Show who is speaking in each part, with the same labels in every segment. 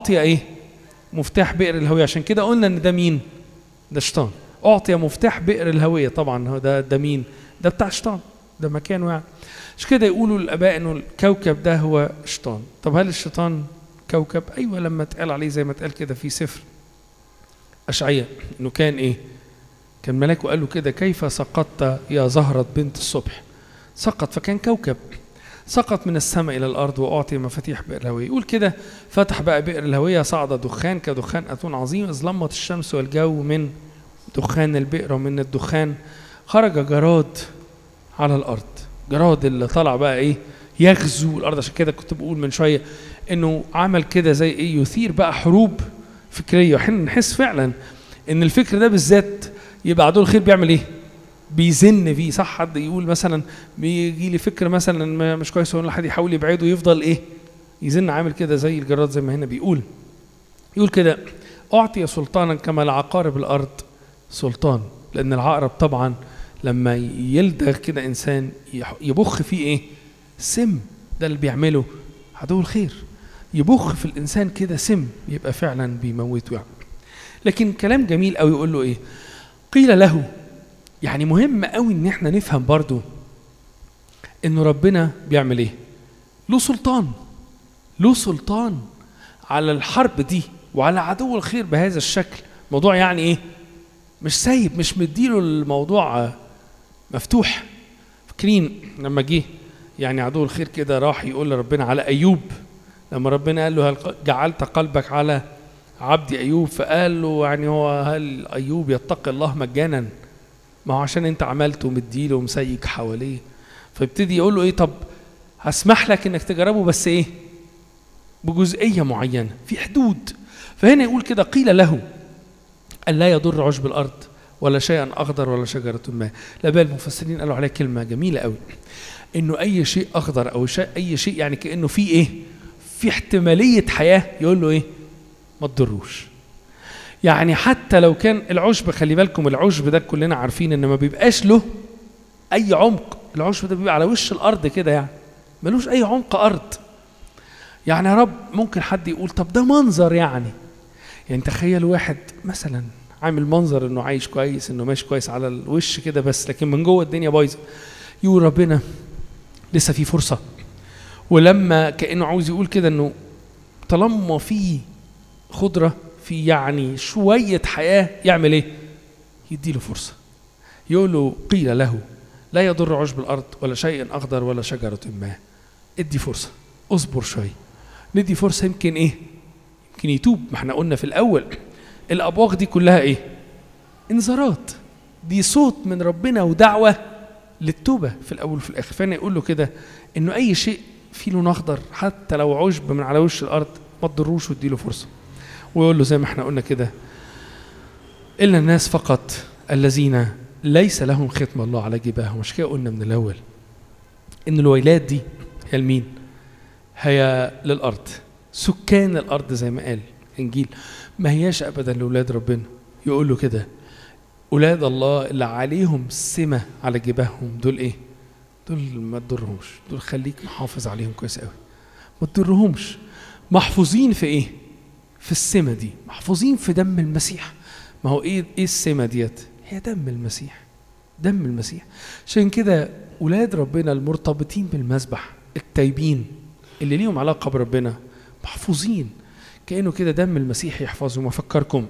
Speaker 1: اعطي ايه مفتاح بئر الهويه عشان كده قلنا ان ده مين ده شيطان اعطي مفتاح بئر الهويه طبعا هو ده ده مين ده بتاع شيطان ده مكانه يعني مش كده يقولوا الاباء انه الكوكب ده هو شيطان طب هل الشيطان كوكب ايوه لما اتقال عليه زي ما اتقال كده في سفر اشعياء انه كان ايه كان ملاك وقال له كده كيف سقطت يا زهرة بنت الصبح سقط فكان كوكب سقط من السماء إلى الأرض وأعطي مفاتيح بئر الهوية يقول كده فتح بقى بئر الهوية صعد دخان كدخان أتون عظيم إذ لمت الشمس والجو من دخان البئر ومن الدخان خرج جراد على الأرض جراد اللي طلع بقى إيه يغزو الأرض عشان كده كنت بقول من شوية إنه عمل كده زي إيه يثير بقى حروب فكرية وحين نحس فعلا إن الفكر ده بالذات يبقى عدو الخير بيعمل إيه بيزن فيه صح حد يقول مثلا بيجي لي فكر مثلا مش كويس ولا حد يحاول يبعده يفضل ايه يزن عامل كده زي الجراد زي ما هنا بيقول يقول كده اعطي سلطانا كما لعقارب الارض سلطان لان العقرب طبعا لما يلدغ كده انسان يبخ فيه ايه سم ده اللي بيعمله عدو الخير يبخ في الانسان كده سم يبقى فعلا بيموته يعني لكن كلام جميل قوي يقول له ايه قيل له يعني مهم قوي ان احنا نفهم برضو انه ربنا بيعمل ايه له سلطان له سلطان على الحرب دي وعلى عدو الخير بهذا الشكل موضوع يعني ايه مش سايب مش مديله الموضوع مفتوح فاكرين لما جه يعني عدو الخير كده راح يقول لربنا على ايوب لما ربنا قال له هل جعلت قلبك على عبد ايوب فقال له يعني هو هل ايوب يتقي الله مجانا ما هو عشان انت عملته ومديله ومسيك حواليه فيبتدي يقول له ايه طب هسمح لك انك تجربه بس ايه بجزئيه معينه في حدود فهنا يقول كده قيل له ان لا يضر عشب الارض ولا شيئا اخضر ولا شجره ما لا بال المفسرين قالوا عليها كلمه جميله قوي انه اي شيء اخضر او شيء اي شيء يعني كانه في ايه في احتماليه حياه يقول له ايه ما تضروش يعني حتى لو كان العشب خلي بالكم العشب ده كلنا عارفين ان ما بيبقاش له اي عمق العشب ده بيبقى على وش الارض كده يعني ملوش اي عمق ارض يعني يا رب ممكن حد يقول طب ده منظر يعني يعني تخيل واحد مثلا عامل منظر انه عايش كويس انه ماشي كويس على الوش كده بس لكن من جوه الدنيا بايظه يقول ربنا لسه في فرصه ولما كانه عاوز يقول كده انه طالما في خضره في يعني شوية حياة يعمل ايه يديله فرصة يقول له قيل له لا يضر عشب الأرض ولا شيء أخضر ولا شجرة ما ادي فرصة اصبر شوية ندي فرصة يمكن ايه يمكن يتوب ما احنا قلنا في الأول الأبواق دي كلها ايه انذارات دي صوت من ربنا ودعوة للتوبة في الأول وفي الآخر فأنا يقول له كده إنه أي شيء فيه لون أخضر حتى لو عشب من على وش الأرض ما تضروش واديله فرصة ويقول له زي ما احنا قلنا كده إلا الناس فقط الذين ليس لهم ختم الله على جباههم مش كده قلنا من الأول إن الويلات دي هي لمين؟ هي للأرض سكان الأرض زي ما قال إنجيل ما هياش أبدا لأولاد ربنا يقول له كده أولاد الله اللي عليهم سمة على جباههم دول إيه؟ دول ما تضرهمش دول خليك محافظ عليهم كويس قوي ما تضرهمش محفوظين في إيه؟ في السمة دي محفوظين في دم المسيح ما هو ايه ايه السمة ديت هي دم المسيح دم المسيح عشان كده ولاد ربنا المرتبطين بالمذبح التايبين اللي ليهم علاقة بربنا محفوظين كأنه كده دم المسيح يحفظهم وافكركم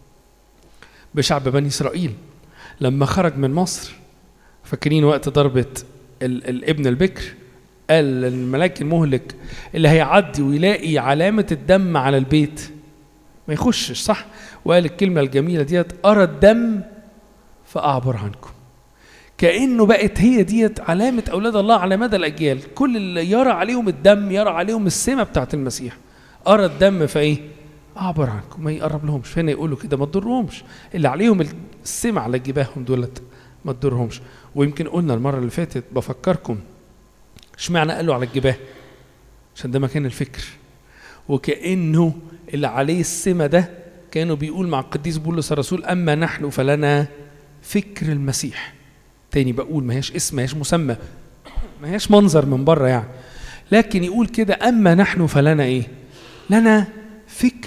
Speaker 1: بشعب بني إسرائيل لما خرج من مصر فاكرين وقت ضربة ال الابن البكر قال الملاك المهلك اللي هيعدي ويلاقي علامة الدم على البيت ما يخشش صح وقال الكلمة الجميلة ديت أرى الدم فأعبر عنكم كأنه بقت هي ديت علامة أولاد الله على مدى الأجيال كل اللي يرى عليهم الدم يرى عليهم السمة بتاعت المسيح أرى الدم فإيه أعبر عنكم ما يقرب لهمش فهنا يقولوا كده ما تضرهمش اللي عليهم السمة على جباههم دولت ما تضرهمش ويمكن قلنا المرة اللي فاتت بفكركم اشمعنى قالوا على الجباه عشان ده مكان الفكر وكأنه اللي عليه السمة ده كانوا بيقول مع القديس بولس الرسول أما نحن فلنا فكر المسيح تاني بقول ما هيش اسم ما هيش مسمى ما هيش منظر من بره يعني لكن يقول كده أما نحن فلنا إيه لنا فكر